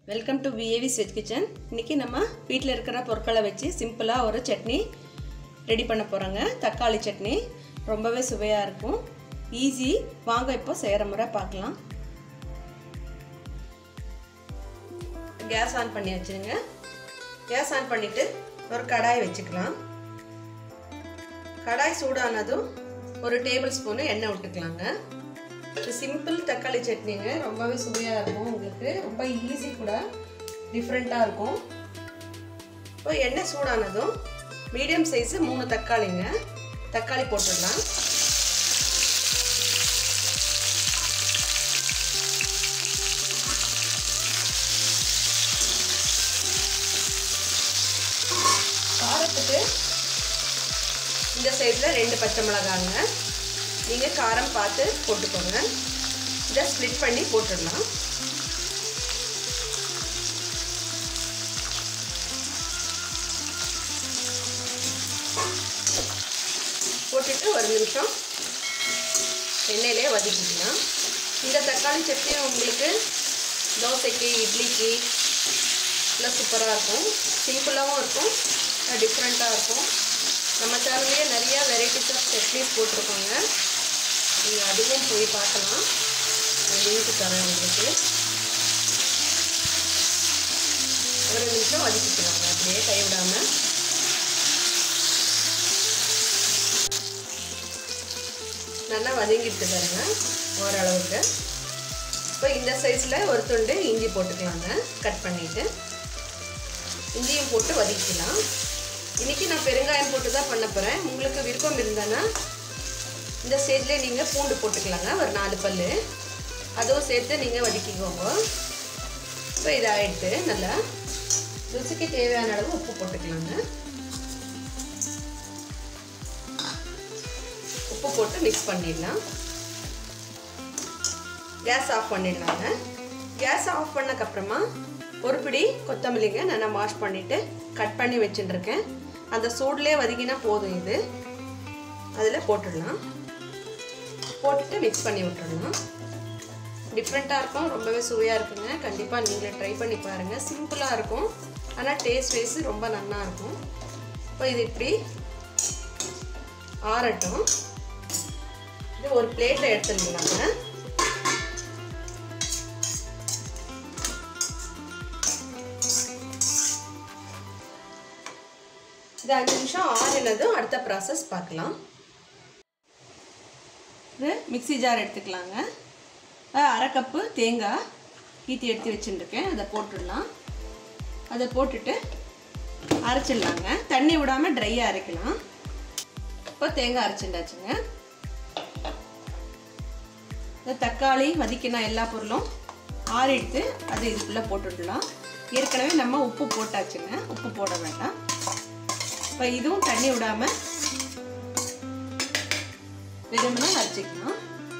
welcome to VAV veg kitchen இன்றைக்கி நம்ம வீட்டில் இருக்கிற பொருட்களை வச்சு சிம்பிளாக ஒரு சட்னி ரெடி பண்ண போகிறோங்க தக்காளி சட்னி ரொம்பவே சுவையாக இருக்கும் ஈஸி வாங்க இப்போ செய்கிற முறை பார்க்கலாம் கேஸ் ஆன் பண்ணி வச்சுருங்க கேஸ் ஆன் பண்ணிவிட்டு ஒரு கடாய் வச்சுக்கலாம் கடாய் சூடானதும் ஒரு டேபிள் ஸ்பூனு எண்ணெய் விட்டுக்கலாங்க இது சிம்பிள் தக்காளி சட்னிங்க ரொம்பவே சுவையாக இருக்கும் உங்களுக்கு ரொம்ப ஈஸி கூட டிஃப்ரெண்ட்டாக இருக்கும் இப்போ எண்ணெய் சூடானதும் மீடியம் சைஸு மூணு தக்காளிங்க தக்காளி போட்டுடலாம் காரத்துக்கு இந்த சைடில் ரெண்டு பச்சை மிளகாங்க நீங்கள் காரம் பார்த்து போட்டுக்கோங்க இதை ஸ்ப்ளிட் பண்ணி போட்டுடலாம் போட்டுட்டு ஒரு நிமிஷம் எண்ணெயிலே வதக்கிக்கலாம் இந்த தக்காளி சட்னி உங்களுக்கு தோசைக்கு இட்லிக்கு எல்லாம் சூப்பராக இருக்கும் சிம்பிளாகவும் இருக்கும் டிஃப்ரெண்ட்டாக இருக்கும் நம்ம சேனல்லையே நிறைய வெரைட்டிஸ் ஆஃப் சட்னிஸ் போட்டிருக்கோங்க நீங்கள் அதுவும் போய் பார்க்கலாம் லிங்க் தரேன் உங்களுக்கு ஒரு நிமிஷம் வதக்கிக்கலாங்க அப்படியே கைவிடாமல் நல்லா வதங்கிட்டு பாருங்க ஓரளவுக்கு இப்போ இந்த சைஸில் ஒரு துண்டு இஞ்சி போட்டுக்கலாங்க கட் பண்ணிவிட்டு இஞ்சியும் போட்டு வதக்கிக்கலாம் இன்றைக்கி நான் பெருங்காயம் போட்டு தான் பண்ண போகிறேன் உங்களுக்கு விருப்பம் இருந்தேன்னா இந்த ஸ்டேஜ்லேயே நீங்கள் பூண்டு போட்டுக்கலாங்க ஒரு நாலு பல் அதுவும் சேர்த்து நீங்கள் வதக்கிக்கோங்க இப்போ இதாகிடுது நல்லா ருசிக்கு தேவையான அளவு உப்பு போட்டுக்கலாங்க உப்பு போட்டு மிக்ஸ் பண்ணிடலாம் கேஸ் ஆஃப் பண்ணிடலாங்க கேஸ் ஆஃப் பண்ணக்கப்புறமா ஒரு பிடி கொத்தமல்லிங்க நான் வாஷ் பண்ணிவிட்டு கட் பண்ணி வச்சுட்டுருக்கேன் அந்த சூட்லேயே வதக்கினா போதும் இது அதில் போட்டுடலாம் போட்டுட்டு மிக்ஸ் பண்ணி விட்டுடலாம் டிஃப்ரெண்ட்டாக இருக்கும் ரொம்பவே சுவையாக இருக்குங்க கண்டிப்பாக நீங்களே ட்ரை பண்ணி பாருங்கள் சிம்பிளாக இருக்கும் ஆனால் டேஸ்ட் வைஸ் ரொம்ப நல்லா இருக்கும் இப்போ இது இப்படி ஆறட்டும் இது ஒரு பிளேட்டில் எடுத்துடலாங்க இது அஞ்சு நிமிஷம் ஆறினதும் அடுத்த ப்ராசஸ் பார்க்கலாம் இது மிக்சி ஜார் எடுத்துக்கலாங்க அரை கப்பு தேங்காய் கீத்தி எடுத்து வச்சுட்டுருக்கேன் அதை போட்டுடலாம் அதை போட்டுட்டு அரைச்சிடலாங்க தண்ணி விடாமல் ட்ரையாக அரைக்கலாம் இப்போ தேங்காய் அரைச்சிண்டாச்சுங்க இந்த தக்காளி வதக்கினா எல்லா பொருளும் ஆறிடுத்து அது இதுக்குள்ளே போட்டுடலாம் ஏற்கனவே நம்ம உப்பு போட்டாச்சுங்க உப்பு போட வேண்டாம் இப்போ இதுவும் தண்ணி விடாமல் வெறுமனா அரைச்சிக்கலாம்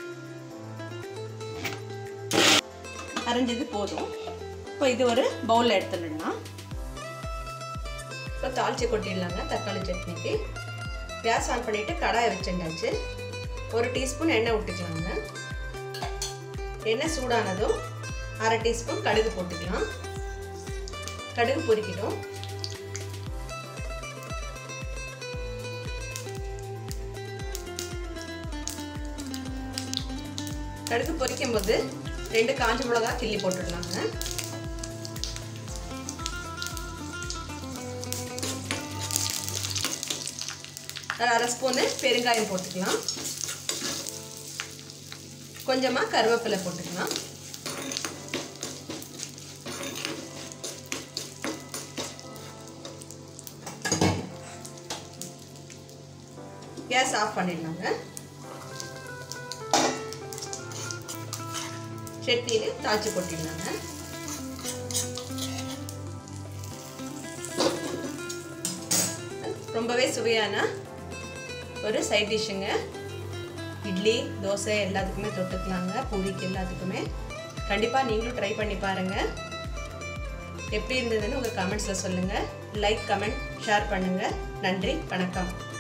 அரைஞ்சது போதும் இப்போ இது ஒரு பவுலில் எடுத்துடலாம் இப்போ தாளிச்சு கொட்டிடலாங்க தக்காளி சட்னிக்கு கேஸ் ஆன் பண்ணிவிட்டு கடாயை வச்சுட்டாச்சு ஒரு டீஸ்பூன் எண்ணெய் விட்டுக்கலாங்க எண்ணெய் சூடானதும் அரை டீஸ்பூன் கடுகு போட்டுக்கலாம் கடுகு பொரிக்கிட்டோம் கடுகு பொரிக்கும் போது ரெண்டு காஞ்ச மிளகா கிள்ளி போட்டுடலாங்க அரை ஸ்பூனு பெருங்காயம் போட்டுக்கலாம் கொஞ்சமாக கருவேப்பிலை போட்டுக்கலாம் கேஸ் ஆஃப் பண்ணிடலாங்க சட்னியில் தாய்ச்சி கொட்டிடலாங்க ரொம்பவே சுவையான ஒரு சைட் டிஷ்ஷுங்க இட்லி தோசை எல்லாத்துக்குமே தொட்டுக்கலாங்க பூரிக்கு எல்லாத்துக்குமே கண்டிப்பாக நீங்களும் ட்ரை பண்ணி பாருங்கள் எப்படி இருந்ததுன்னு உங்கள் கமெண்ட்ஸில் சொல்லுங்கள் லைக் கமெண்ட் ஷேர் பண்ணுங்கள் நன்றி வணக்கம்